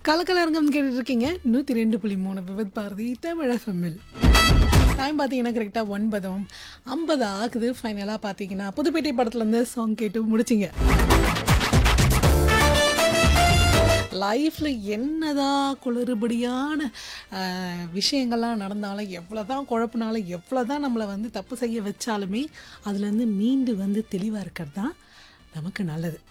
கலக்கலரங்கம் கேட்டுட்டு இருக்கீங்க நூற்றி ரெண்டு புள்ளி மூணு விபத் பாரதி தமிழ் எஃப்எம்மில் டைம் பார்த்தீங்கன்னா கரெக்டாக ஒன்பதும் ஐம்பது ஆகுது ஃபைனலாக பார்த்தீங்கன்னா புதுப்பேட்டை படத்துலேருந்து சாங் கேட்டு முடிச்சிங்க லைஃப்பில் என்னதான் குளறுபடியான ஆஹ், விஷயங்கள்லாம் நடந்தாலும் எவ்வளோ தான் குழப்பினாலும் எவ்வளோ தான் நம்மளை வந்து தப்பு செய்ய வச்சாலுமே அதுலேருந்து மீண்டு வந்து தெளிவாக இருக்கிறது தான் நமக்கு நல்லது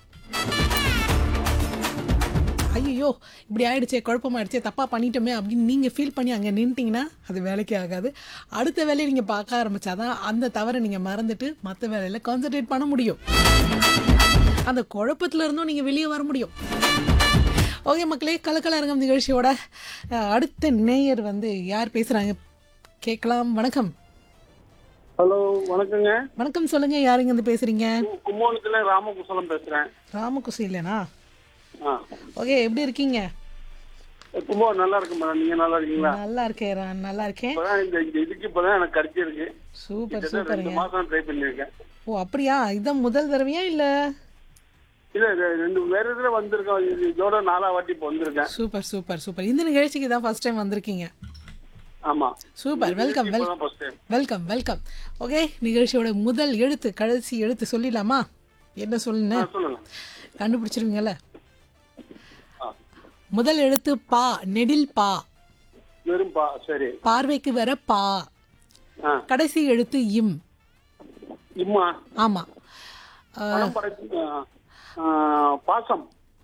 ஐயோ இப்படி ஆயிடுச்சே குழப்பமாயிடுச்சே தப்பாக பண்ணிட்டோமே அப்படின்னு நீங்கள் ஃபீல் பண்ணி அங்கே நின்ட்டிங்கன்னா அது வேலைக்கே ஆகாது அடுத்த வேலையை நீங்கள் பார்க்க ஆரம்பிச்சாதான் அந்த தவறை நீங்கள் மறந்துட்டு மற்ற வேலையில் கான்சென்ட்ரேட் பண்ண முடியும் அந்த குழப்பத்துல இருந்தும் நீங்கள் வெளியே வர முடியும் ஓகே மக்களே கலக்கல அரங்கம் நிகழ்ச்சியோட அஹ், அடுத்த நேயர் வந்து யார் பேசுகிறாங்க கேட்கலாம் வணக்கம் ஹலோ வணக்கங்க வணக்கம் சொல்லுங்கள் யாருங்க இருந்து பேசுகிறீங்க கு- கும்போணத்துல ராமகுசலம் பேசுறேன் ராமகுசி இல்லைனா ஆ ஓகே எப்படி இருக்கீங்க கும்பகோணம் நல்லா இருக்கு மேடம் நீங்க நல்லா இருக்கீங்களா நல்லா இருக்கேன் ரா- நல்லா இருக்கேன் இப்பதான் இந்த இந்த இதுக்கு இப்பதான் எனக்கு கிடைச்சிருக்கு சூப்பர் கிட்டத்தட்ட ரெண்டு சூப்பருங்க மாசம் ட்ரை பண்ணிருக்கேன் ஓ அப்படியா இதான் முதல் தடவையா இல்ல இல்ல இது ரெண்டு வேற இதுல வந்திருக்கோம் இது இதோட நாலா வாட்டி இப்போ வந்திருக்கேன் சூப்பர் சூப்பர் சூப்பர் இந்த நிகழ்ச்சிக்கு தான் ஃபர்ஸ்ட் டைம் வந்திருக்கீங்க ஆமா சூப்பர் வெல்கம் வெல் இப்பதான் first time welcome welcome okay நிகழ்ச்சியோட முதல் எழுத்து கடைசி எழுத்து சொல்லிடலாமா என்ன சொல்லுன்னு சொல்லுங்க கண்டுபிடிச்சிருவீங்கல்ல ஆ. முதல் எழுத்து பா நெடில் பா வெறும் பா சரி பார்வைக்கு வர பா ஆ கடைசி எழுத்து இம் இம்மா ஆமா பணம் படைச்சு ஆ, ஆ, பாசம்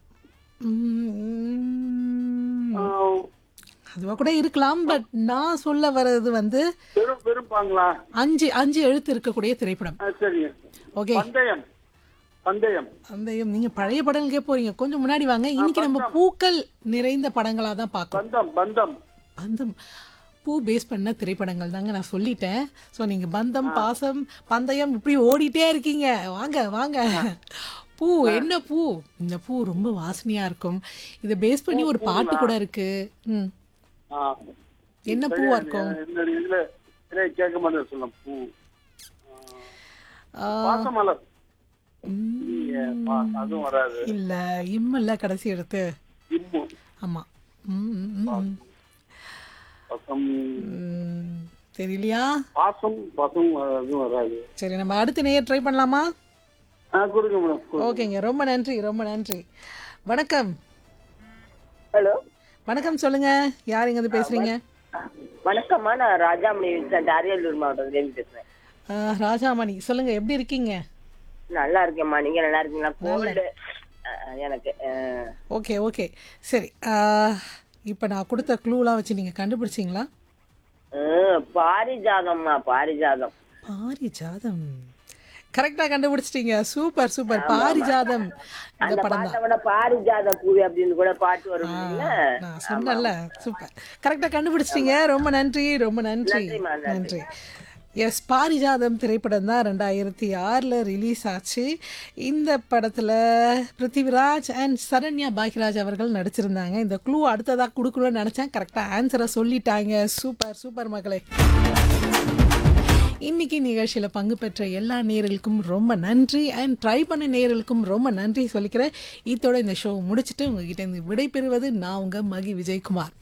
உம், ஆ, அதுவா கூட இருக்கலாம் பட் நான் சொல்ல வர்றது வந்து வெறும் வெறும் பாங்களா அஞ்சு அஞ்சு எழுத்து இருக்கக்கூடிய திரைப்படம் ஆ, சரிங்க ஓகே பந்தயம் பந்தயம் அந்த நீங்க பழைய படங்களுக்கே போறீங்க கொஞ்சம் முன்னாடி வாங்க இன்னைக்கு நம்ம பூக்கள் நிறைந்த படங்களா தான் பார்க்கணும் பந்தம் பந்தம் பந்தம் பூ பேஸ் பண்ண திரைப்படங்கள் தாங்க நான் சொல்லிட்டேன் ஸோ நீங்க பந்தம் பாசம் பந்தயம் இப்படி ஓடிட்டே இருக்கீங்க வாங்க வாங்க பூ என்ன பூ இந்த பூ ரொம்ப வாசனையா இருக்கும் இதை பேஸ் பண்ணி ஒரு பாட்டு கூட இருக்கு ம் ஆ என்ன பூவா இருக்கும் இந்த இதுல இதுல கேட்க மாட்டேன் சொல்ல பூ ஆ, பாசமலர் ம், இல்லையே, பா- அதுவும் வராது இல்ல இம்மல்ல கடைசி எடுத்து இம்மு ஆமா ம், ம், ம். பசம் ம், தெரியலையா பாசம் பசம் அதுவும் வராது சரி நம்ம அடுத்த நேயர் ட்ரை பண்ணலாமா ஆ கொடுங்க மேடம் கொடுங்க. ஓகேங்க ரொம்ப நன்றி ரொம்ப நன்றி வணக்கம் ஹலோ வணக்கம் சொல்லுங்க யார் இங்க இருந்து பேசுறீங்க வணக்கம்மா நான் ராஜாமணி வின்சென்ட் அரியலூர் மாவட்டத்துலேருந்து பேசுறேன் ஆ, ராஜாமணி சொல்லுங்க எப்படி இருக்கீங்க நல்லா இருக்கேம்மா நீங்க நல்லா இருக்கீங்களா கோல்டு எனக்கு அஹ், ஓகே ஓகே சரி இப்போ நான் கொடுத்த க்ளூலாம் வச்சு நீங்கள் கண்டுபிடிச்சிங்களா அஹ், பாரிஜாதம்மா பாரிஜாதம் பாரிஜாதம் கரெக்டாக கண்டுபிடிச்சிட்டீங்க சூப்பர் சூப்பர் பாரிஜாதம் இந்த அந்த படம் பாட்டை விட பாரிஜாத பூவி அப்படின்னு கூட பாட்டு வரும் இல்ல? நான் சொன்னேன்ல சூப்பர் கரெக்டாக கண்டுபிடிச்சிட்டீங்க ரொம்ப நன்றி ரொம்ப நன்றி நன்றிம்மா, நன்றி எஸ் பாரிஜாதம் திரைப்படம் தான் ரெண்டாயிரத்தி ஆறில் ரிலீஸ் ஆச்சு இந்த படத்தில் பிருத்திவிராஜ் அண்ட் சரண்யா பாக்யராஜ் அவர்கள் நடிச்சிருந்தாங்க இந்த க்ளூ அடுத்ததாக கொடுக்கணும்னு நினச்சேன் கரெக்டாக ஆன்சரை சொல்லிட்டாங்க சூப்பர் சூப்பர் மகளே இன்னைக்கு நிகழ்ச்சியில் பங்கு பெற்ற எல்லா நேயர்களுக்கும் ரொம்ப நன்றி அண்ட் ட்ரை பண்ண நேயர்களுக்கும் ரொம்ப நன்றி சொல்லிக்கிறேன் இதோட இந்த ஷோ முடிச்சுட்டு உங்ககிட்ட இருந்து விடைபெறுவது நான் உங்க மகி விஜயகுமார்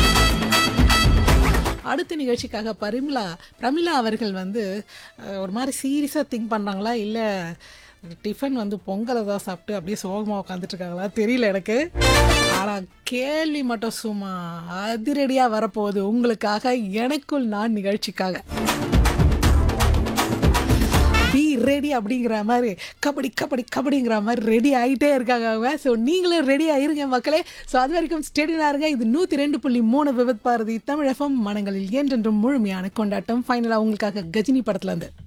அடுத்த நிகழ்ச்சிக்காக பரிமிளா பிரமிளா அவர்கள் வந்து அஹ், ஒரு மாதிரி சீரியஸாக திங்க் பண்ணுறாங்களா இல்லை டிஃபன் வந்து பொங்கலை தான் சாப்பிட்டு அப்படியே சோகமாக உட்காந்துட்டு இருக்காங்களா தெரியல எனக்கு ஆனால் கேள்வி மட்டும் சும்மா அதிரடியாக வரப்போகுது உங்களுக்காக எனக்குள் நான் நிகழ்ச்சிக்காக பி ரெடி அப்படிங்கிற மாதிரி கபடி கபடி கபடிங்கிற மாதிரி ரெடி ஆகிட்டே இருக்காங்க அவங்க ஸோ நீங்களும் ரெடி ஆயிருங்க மக்களே ஸோ அது வரைக்கும் ஸ்டெடினா இருங்க இது நூற்றி ரெண்டு புள்ளி மூணு விபத் பாரதி தமிழகம் மனங்களில் என்றென்றும் முழுமையான கொண்டாட்டம் ஃபைனலாக உங்களுக்காக கஜினி படத்துல இருந்து